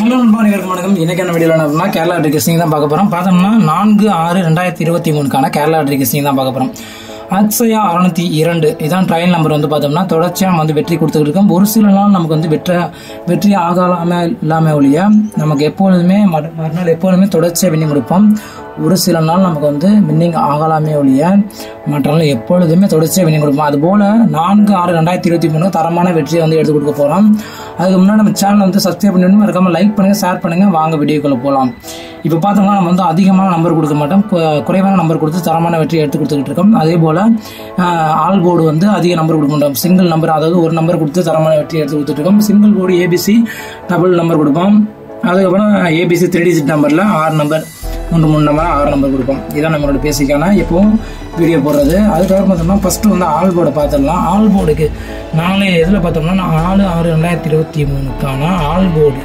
hello நண்பா அனைவருக்கும் வணக்கம் இன்னைக்கான வீடியோவில் என்ன பண்ணா கேரளா ட்ரிகஸ்டிங் தான் பார்க்க போகிறோம் பார்த்தோம்னா நான்கு ஆறு ரெண்டாயிரத்தி இருபத்தி மூணுக்கான கேரளா ட்ரிகஸ்டிங் தான் பார்க்க போகிறோம் அக்ஷயா அறுநூத்தி இரண்டு இதான் ட்ரையல் நம்பர் வந்து பார்த்தோம்னா தொடர்ச்சியாக நம்ம வந்து வெற்றி கொடுத்துக்கிட்டு இருக்கோம் ஒரு சில நாள் நமக்கு வந்து வெற்ற வெற்றி ஆகாம இல்லாமல் ஒழிய நமக்கு எப்பொழுதுமே மறு- மறுநாள் எப்பொழுதுமே தொடர்ச்சியாக விண்ணி கொடுப்போம் ஒரு சில நாள் நமக்கு வந்து வின்னிங் ஆகலாமே ஒழிய மற்ற நாள் எப்பொழுதுமே தொடர்ச்சியாக வின்னிங் கொடுப்போம் அதுபோல் நான்கு ஆறு ரெண்டாயிரத்தி இருபத்தி மூணு தரமான வெற்றியை வந்து எடுத்து கொடுக்க போகிறோம் அதுக்கு முன்னாடி நம்ம சேனல் வந்து சப்ஸ்கிரைப் பண்ணி மறக்காம லைக் பண்ணுங்க ஷேர் பண்ணுங்க வாங்க வீடியோக்குள்ள போகலாம் இப்போ பார்த்தோம்னா நம்ம வந்து அதிகமான நம்பர் கொடுக்க மாட்டோம் கு- குறைவான நம்பர் கொடுத்து தரமான வெற்றியை எடுத்து கொடுத்துக்கிட்டு இருக்கோம் அதே போல் ஆல் போர்டு வந்து அதிக நம்பர் கொடுக்க மாட்டோம் சிங்கிள் நம்பர் அதாவது ஒரு நம்பர் கொடுத்து தரமான வெற்றி எடுத்து கொடுத்துட்டு இருக்கோம் single board ABC double number கொடுப்போம் அதுக்கப்புறம் ஏபிசி த்ரீ டிஜிட் நம்பரில் ஆறு நம்பர் மூன்று மூணு நம்பர் ஆறு நம்பர் கொடுப்போம் இதான் நம்மளோட பேசிக்கான எப்பவும் வீடியோ போடுறது அதுக்கப்புறம் பார்த்தோம்னா ஃபஸ்ட்டு வந்து ஆல் போர்டை பார்த்துடலாம் ஆல் போர்டுக்கு நாளை எதில் பார்த்தோம்னா நாலு ஆறு ரெண்டாயிரத்தி இருபத்தி மூணுக்கான ஆல் போர்டு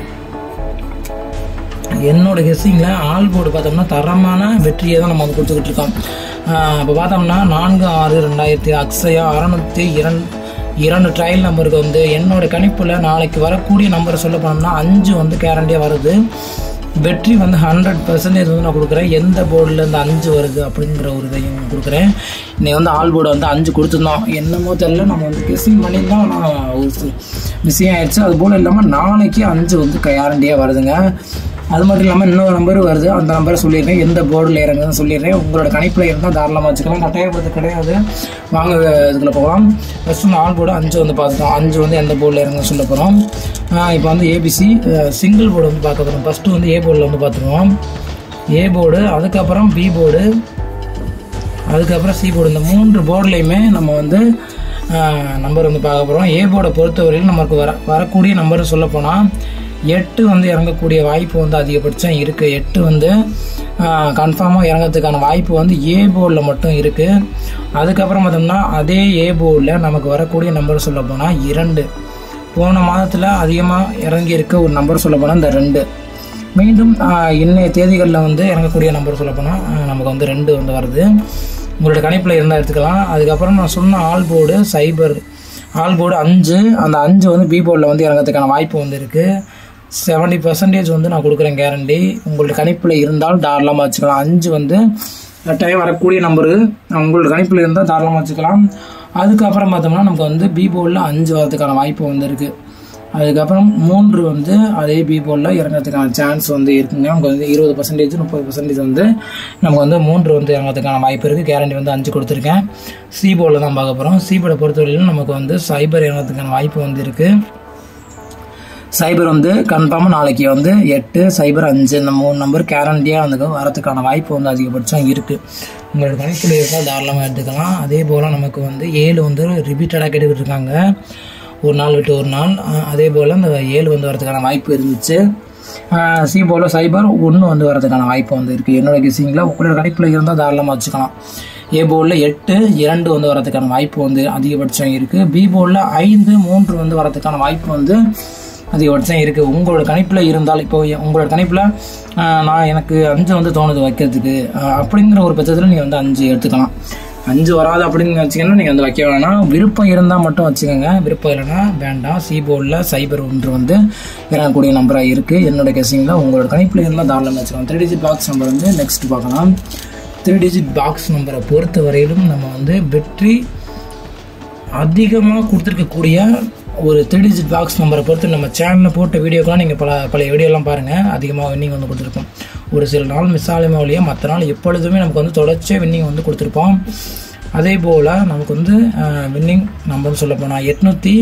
என்னோட கெஸ்ஸிங்கில் ஆல் போர்டு பார்த்தோம்னா தரமான வெற்றியை தான் நம்ம வந்து கொடுத்துக்கிட்டு இருக்கோம் இப்போ பார்த்தோம்னா நான்கு ஆறு ரெண்டாயிரத்தி அக்ஷயா அறநூற்றி இரண்டு இரண்டு ட்ரையல் நம்பருக்கு வந்து என்னோட கணிப்பில் நாளைக்கு வரக்கூடிய நம்பரை சொல்ல போனோம்னா அஞ்சு வந்து கேரண்டியாக வருது வெற்றி வந்து ஹண்ட்ரட் பர்சன்டேஜ் வந்து நான் கொடுக்குறேன் எந்த போர்டில் இருந்து அஞ்சு வருது அப்படிங்கிற ஒரு இதையும் நான் கொடுக்குறேன் இன்னைக்கு வந்து ஆல் போர்டு வந்து அஞ்சு கொடுத்துருந்தோம் என்னமோ தெரியல நம்ம வந்து கெஸ்ஸிங் பண்ணியிருந்தோம் ஆனால் ஒரு மிஸ்ஸிங் ஆயிடுச்சு அது போல் இல்லாமல் நாளைக்கு அஞ்சு வந்து கேரண்டியாக வருதுங்க அது மட்டும் இல்லாமல் இன்னொரு நம்பர் வருது அந்த நம்பரை சொல்லிடுறேன் எந்த போர்டில் இறங்குதுன்னு சொல்லிடுறேன் உங்களோட கணிப்பில் இருந்தால் தாராளமாக வச்சுக்கலாம் கட்டாயப்படுறது கிடையாது வாங்க இதுக்குள்ள போகலாம் ஃபஸ்ட் வந்து ஆல் போர்டு அஞ்சு வந்து பார்த்துட்டோம் அஞ்சு வந்து எந்த போர்டில் இறங்குன்னு சொல்ல போகிறோம் இப்போ வந்து ஏபிசி சிங்கிள் போர்டு வந்து பார்க்க போகிறோம் ஃபஸ்ட்டு வந்து ஏ போர்டில் வந்து பார்த்துருவோம் ஏ போர்டு அதுக்கப்புறம் பி போர்டு அதுக்கப்புறம் சி போர்டு இந்த மூன்று போர்டுலையுமே நம்ம வந்து நம்பர் வந்து பார்க்க போகிறோம் ஏ போர்டை பொறுத்தவரையில் நமக்கு வர வரக்கூடிய நம்பர் சொல்ல போனால் எட்டு வந்து இறங்கக்கூடிய வாய்ப்பு வந்து அதிகபட்சம் இருக்குது எட்டு வந்து கன்ஃபார்மாக இறங்கிறதுக்கான வாய்ப்பு வந்து ஏ போர்டில் மட்டும் இருக்குது அதுக்கப்புறம் பார்த்தோம்னா அதே ஏ போர்டில் நமக்கு வரக்கூடிய நம்பர் சொல்ல போனால் இரண்டு போன மாதத்தில் அதிகமாக இறங்கி இருக்க ஒரு நம்பர் சொல்ல போனால் இந்த ரெண்டு மீண்டும் ஆஹ், இன்னைய தேதிகளில் வந்து இறங்கக்கூடிய நம்பர் சொல்ல போனால் நமக்கு வந்து ரெண்டு வந்து வருது உங்களோட கணிப்பில் இருந்தால் எடுத்துக்கலாம் அதுக்கப்புறம் நான் சொன்ன all board cipher all board அஞ்சு அந்த அஞ்சு வந்து பி போர்டில் வந்து இறங்கிறதுக்கான வாய்ப்பு வந்து இருக்குது செவன்டி பர்சன்டேஜ் வந்து நான் கொடுக்குறேன் கேரண்டி உங்களோட கணிப்பில் இருந்தால் தாராளமாக வச்சுக்கலாம் அஞ்சு வந்து கட்டாயம் வரக்கூடிய நம்பரு உங்களோட கணிப்பில் இருந்தால் தாராளமாக வச்சுக்கலாம் அதுக்கப்புறம் பார்த்தோம்னா நமக்கு வந்து பி போர்டில் அஞ்சு வரதுக்கான வாய்ப்பு வந்து இருக்குது அதுக்கப்புறம் மூன்று வந்து அதே பி போர்டில் இறங்கிறதுக்கான சான்ஸ் வந்து இருக்குங்க நமக்கு வந்து இருபது பர்சன்டேஜ் முப்பது பர்சன்டேஜ் வந்து நமக்கு வந்து மூன்று வந்து இறங்கிறதுக்கான வாய்ப்பு இருக்குது கேரண்டி வந்து அஞ்சு கொடுத்துருக்கேன் சி போர்டில் தான் பார்க்க போகிறோம் சி போர்டை பொறுத்தவரையிலும் நமக்கு வந்து சைபர் இறங்கிறதுக்கான வாய்ப்பு வந்து இருக்குது சைபர் வந்து கன்ஃபார்மாக நாளைக்கு வந்து எட்டு சைபர் அஞ்சு இந்த மூணு நம்பர் கேரண்டியாக வந்து வரதுக்கான வாய்ப்பு வந்து அதிகபட்சம் இருக்குது உங்களோட கணிப்பில் இருந்தால் தாராளமாக எடுத்துக்கலாம் அதே போல் நமக்கு வந்து ஏழு வந்து ரிப்பீட்டடாக கேட்டுக்கிட்டு இருக்காங்க ஒரு நாள் விட்டு ஒரு நாள் அஹ் அதே போல் அந்த ஏழு வந்து வரதுக்கான வாய்ப்பு இருந்துச்சு அஹ் சி போல் சைபர் ஒன்று வந்து வரதுக்கான வாய்ப்பு வந்து இருக்குது என்னோட கிசிங்கில் உங்களோட கணிப்பில் இருந்தால் தாராளமாக வச்சுக்கலாம் ஏ போர்டில் எட்டு இரண்டு வந்து வரதுக்கான வாய்ப்பு வந்து அதிகபட்சம் இருக்குது பி போர்டில் ஐந்து மூன்று வந்து வரதுக்கான வாய்ப்பு வந்து அதிகபட்சம் இருக்குது உங்களோட கணிப்பில் இருந்தால் இப்போ உங்களோட கணிப்பில் நான் எனக்கு அஞ்சு வந்து தோணுது வைக்கிறதுக்கு ஆஹ் அப்படிங்கிற ஒரு பட்சத்தில் நீங்கள் வந்து அஞ்சு எடுத்துக்கலாம் அஞ்சு வராது அப்படின்னு வச்சிங்கன்னா நீங்கள் வந்து வைக்க வேணாம் விருப்பம் இருந்தால் மட்டும் வச்சுக்கோங்க விருப்பம் இல்லைன்னா வேண்டாம் சி போர்டில் சைபர் ஒன்று வந்து இறங்கக்கூடிய நம்பராக இருக்குது என்னோட கெஸிங்கில் உங்களோட கணிப்பில் இருந்தால் தாராளமாக வச்சுக்கலாம் த்ரீ டிஜிட் பாக்ஸ் நம்பர் வந்து நெக்ஸ்ட் பார்க்கலாம் த்ரீ டிஜிட் பாக்ஸ் நம்பரை பொறுத்த வரையிலும் நம்ம வந்து வெற்றி அதிகமாக கொடுத்துருக்கக்கூடிய ஒரு த்ரீ டிஜிட் பாக்ஸ் நம்பரை பொறுத்து நம்ம சேனலில் போட்ட வீடியோக்கெலாம் நீங்கள் பல பல வீடியோலாம் பாருங்கள் அதிகமாக வின்னிங் வந்து கொடுத்துருப்போம் ஒரு சில நாள் மிஸ் ஆகாம வழியாக மற்ற நாள் எப்பொழுதுமே நமக்கு வந்து தொடர்ச்சியாக வின்னிங் வந்து கொடுத்துருப்போம் அதே போல் நமக்கு வந்து வின்னிங் நம்பர்னு சொல்ல போனால் எட்நூற்றி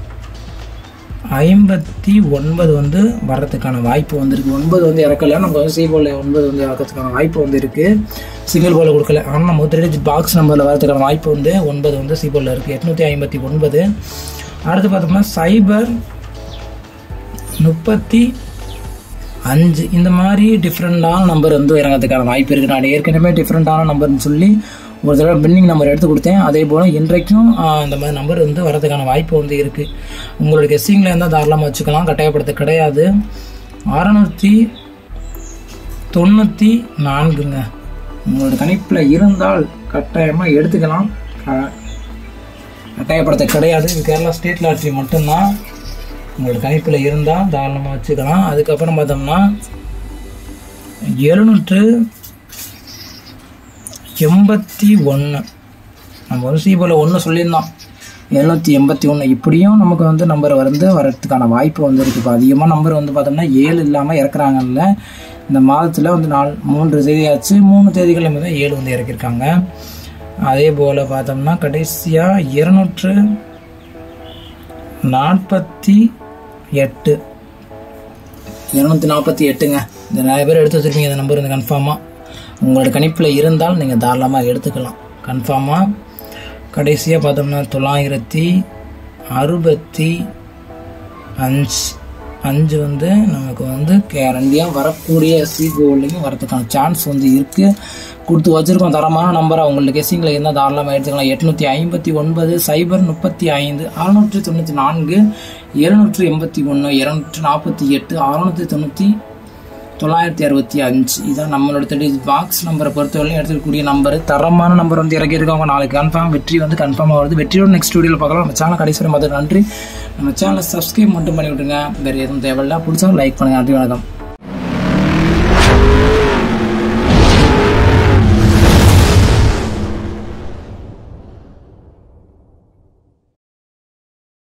ஐம்பத்தி ஒன்பது வந்து வர்றதுக்கான வாய்ப்பு வந்திருக்கு ஒன்பது வந்து இறக்கல நமக்கு வந்து சி போல ஒன்பது வந்து இறக்கிறதுக்கான வாய்ப்பு வந்து இருக்கு சிங்கிள் போல கொடுக்கல ஆனால் நம்ம த்ரீ டிஜிட் பாக்ஸ் நம்பரில் வரதுக்கான வாய்ப்பு வந்து ஒன்பது வந்து சி போல இருக்குது எட்நூற்றி ஐம்பத்தி ஒன்பது அடுத்து பார்த்தோம்னா சைபர் முப்பத்தி அஞ்சு இந்த மாதிரி டிஃப்ரெண்ட்டான நம்பர் வந்து இறங்கிறதுக்கான வாய்ப்பு இருக்குது நான் ஏற்கனவே டிஃப்ரெண்ட்டான நம்பர்னு சொல்லி ஒரு தடவை பில்லிங் நம்பர் எடுத்து கொடுத்தேன் அதே போல் இன்றைக்கும் ஆஹ், இந்த மாதிரி நம்பர் வந்து வரதுக்கான வாய்ப்பு வந்து இருக்குது உங்களோட கெஸ்ஸிங்கில் இருந்தால் தாராளமாக வச்சுக்கலாம் கட்டாயப்படுத்த கிடையாது அறநூற்றி தொண்ணூற்றி நான்குங்க உங்களோட கணிப்பில் இருந்தால் கட்டாயமாக எடுத்துக்கலாம் க- கட்டாயப்படுத்த கிடையாது இது கேரளா ஸ்டேட் லாட்ரி மட்டும்தான் உங்களோட கணிப்பில் இருந்தால் தாராளமாக வச்சுக்கலாம் அதுக்கப்புறம் பார்த்தோம்னா எழுநூற்று எண்பத்தி ஒன்று நம்ம வந்து சீபோல ஒன்று சொல்லியிருந்தோம் எழுநூற்றி எண்பத்தி ஒன்று இப்படியும் நமக்கு வந்து நம்பர் வந்து வரதுக்கான வாய்ப்பு வந்து இருக்குது இப்போ அதிகமாக நம்பர் வந்து பார்த்தோம்னா ஏழு இல்லாமல் இறக்குறாங்கல்ல இந்த மாதத்தில் வந்து நாலு மூன்று தேதியாச்சு மூணு தேதிகள் தான் ஏழு வந்து இறக்கியிருக்காங்க அதே போல் பார்த்தோம்னா கடைசியாக இருநூற்று நாற்பத்தி எட்டு இரநூத்தி நாற்பத்தி எட்டுங்க இந்த நிறைய பேர் எடுத்து வச்சுருப்பீங்க இந்த நம்பர் வந்து கன்ஃபார்மாக உங்களோட கணிப்பில் இருந்தால் நீங்கள் தாராளமாக எடுத்துக்கலாம் கன்ஃபார்மாக கடைசியாக பார்த்தோம்னா தொள்ளாயிரத்தி அறுபத்தி அஞ்சு அஞ்சு வந்து நமக்கு வந்து கேரண்டியாக வரக்கூடிய சி கோல்லையும் வரதுக்கான சான்ஸ் வந்து இருக்குது கொடுத்து வச்சுருக்கோம் தரமான நம்பர் அவங்களுக்கு கெஸிங்கில் இருந்தால் தாராளமாக எடுத்துக்கலாம் எட்நூற்றி ஐம்பத்தி ஒன்பது சைபர் முப்பத்தி ஐந்து அறுநூற்றி தொண்ணூற்றி நான்கு எழுநூற்றி எண்பத்தி ஒன்று இரநூற்றி நாற்பத்தி எட்டு அறுநூற்றி தொண்ணூற்றி தொள்ளாயிரத்தி அறுபத்தி அஞ்சு இதான் நம்மளோட தேடி பாக்ஸ் நம்பரை பொறுத்தவரையும் எடுத்துக்கூடிய நம்பர் தரமான நம்பர் வந்து இறக்கியிருக்காங்க நாளைக்கு கன்ஃபார்ம் வெற்றி வந்து கன்ஃபார்மாக வருது வெற்றியோட நெக்ஸ்ட் வீடியோவில் பார்க்கலாம் நம்ம சேனல் கடைசி வரை பார்த்து நன்றி நம்ம சேனலை சப்ஸ்கிரைப் மட்டும் பண்ணி விட்டுருங்க வேறு எதுவும் தேவையில்ல பிடிச்சா லைக் பண்ணுங்கள் நன்றி வணக்கம்